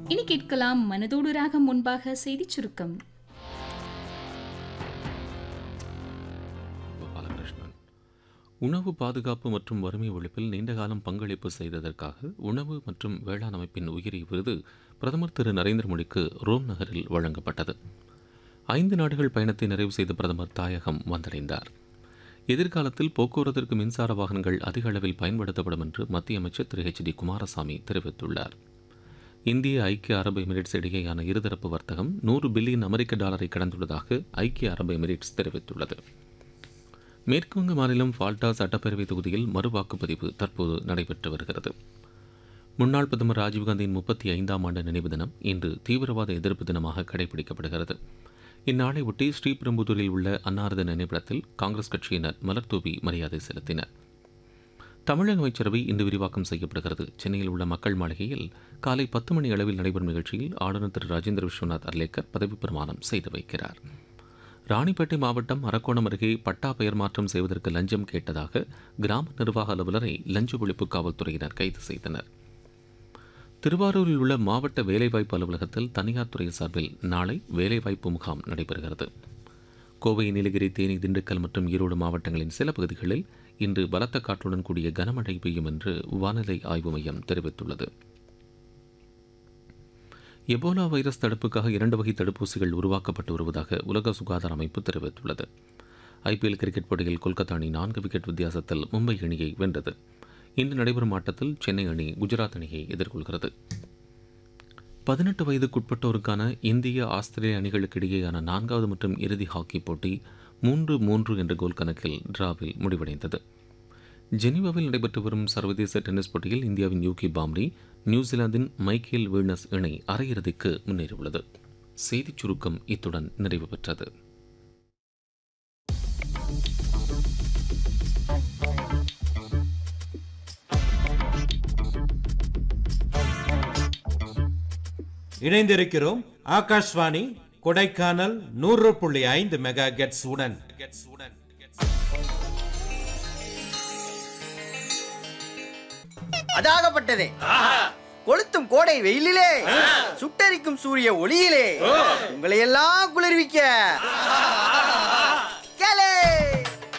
இனி கேட்கலாம் மனதோடு ராகம் முன்பாக செய்திச் சுருக்கம் பாலகிருஷ்ணன் உணவு பாதுகாப்பு மற்றும் வறுமை ஒழிப்பில் நீண்டகாலம் பங்களிப்பு செய்ததற்காக உணவு மற்றும் வேளாண் அமைப்பின் உயிரி விருது பிரதமர் திரு நரேந்திர மோடிக்கு ரோம் நகரில் வழங்கப்பட்டது ஐந்து நாடுகள் பயணத்தை நிறைவு செய்த பிரதமர் தாயகம் வந்தடைந்தார் எதிர்காலத்தில் போக்குவரத்திற்கு மின்சார வாகனங்கள் அதிக அளவில் பயன்படுத்தப்படும் என்று மத்திய அமைச்சர் திரு ஹெச் டி குமாரசாமி தெரிவித்துள்ளார் இந்திய ஐக்கிய அரபு எமிரேட்ஸ் இடையேயான இருதரப்பு வர்த்தகம் நூறு பில்லியன் அமெரிக்க டாலரை கடந்துள்ளதாக ஐக்கிய அரபு எமிரேட்ஸ் தெரிவித்துள்ளது மேற்குவங்க மாநிலம் ஃபால்டா சட்டப்பேரவை தொகுதியில் மறு வாக்குப்பதிவு தற்போது நடைபெற்று வருகிறது முன்னாள் பிரதமர் ராஜீவ்காந்தியின் முப்பத்தி ஐந்தாம் ஆண்டு நினைவு தினம் இன்று தீவிரவாத எதிர்ப்பு தினமாக கடைபிடிக்கப்படுகிறது இந்நாளை ஒட்டி ஸ்ரீபெரும்புதூரில் உள்ள அன்னாரது நினைவிடத்தில் காங்கிரஸ் கட்சியினர் மலர்தூவி மரியாதை செலுத்தினர் தமிழக அமைச்சரவை இன்று விரிவாக்கம் செய்யப்படுகிறது சென்னையில் உள்ள மக்கள் மாளிகையில் காலை பத்து மணி அளவில் நடைபெறும் நிகழ்ச்சியில் ஆளுநர் திரு ராஜேந்திர விஸ்வநாத் அர்லேக்கர் பதவி பிரமாணம் செய்து வைக்கிறார் ராணிப்பேட்டை மாவட்டம் அரக்கோணம் அருகே பட்டா பெயர் மாற்றம் செய்வதற்கு லஞ்சம் கேட்டதாக கிராம நிர்வாக அலுவலரை லஞ்ச ஒழிப்பு காவல்துறையினர் கைது செய்தனர் திருவாரூரில் உள்ள மாவட்ட வேலைவாய்ப்பு அலுவலகத்தில் தனியார் துறை சார்பில் நாளை வேலைவாய்ப்பு முகாம் நடைபெறுகிறது கோவை நீலகிரி தேனி திண்டுக்கல் மற்றும் ஈரோடு மாவட்டங்களின் சில பகுதிகளில் இன்று பலத்த காற்றுடன் கூடிய கனமழை பெய்யும் என்று வானிலை ஆய்வு மையம் தெரிவித்துள்ளது எபோலா வைரஸ் தடுப்புக்காக இரண்டு வகை தடுப்பூசிகள் உருவாக்கப்பட்டு வருவதாக உலக சுகாதார அமைப்பு தெரிவித்துள்ளது ஐபிஎல் கிரிக்கெட் போட்டியில் கொல்கத்தா அணி நான்கு விக்கெட் வித்தியாசத்தில் மும்பை அணியை வென்றது இன்று நடைபெறும் ஆட்டத்தில் சென்னை அணி குஜராத் அணியை எதிர்கொள்கிறது பதினெட்டு வயதுக்குட்பட்டோருக்கான இந்திய ஆஸ்திரேலிய அணிகளுக்கு இடையேயான நான்காவது மற்றும் இறுதி ஹாக்கி போட்டி மூன்று மூன்று என்ற கோல் கணக்கில் டிராவில் முடிவடைந்தது ஜெனீவாவில் நடைபெற்று வரும் சர்வதேச டென்னிஸ் போட்டியில் இந்தியாவின் யூகி பாம்ரி நியூசிலாந்தின் மைக்கேல் வீனஸ் இணை அரையிறுதிக்கு முன்னேறியுள்ளது செய்திச் சுருக்கம் இத்துடன் நிறைவு பெற்றது இணைந்திருக்கிறோம் ஆகாஷ்வாணி கொடைக்கானல் நூறு புள்ளி ஐந்து மெகா கெட்ஸ் உடன் அதாகப்பட்டதே கொளுத்தும் கோடை வெயிலிலே சுட்டரிக்கும் சூரிய ஒளியிலே உங்களை எல்லாம் குளிர்விக்க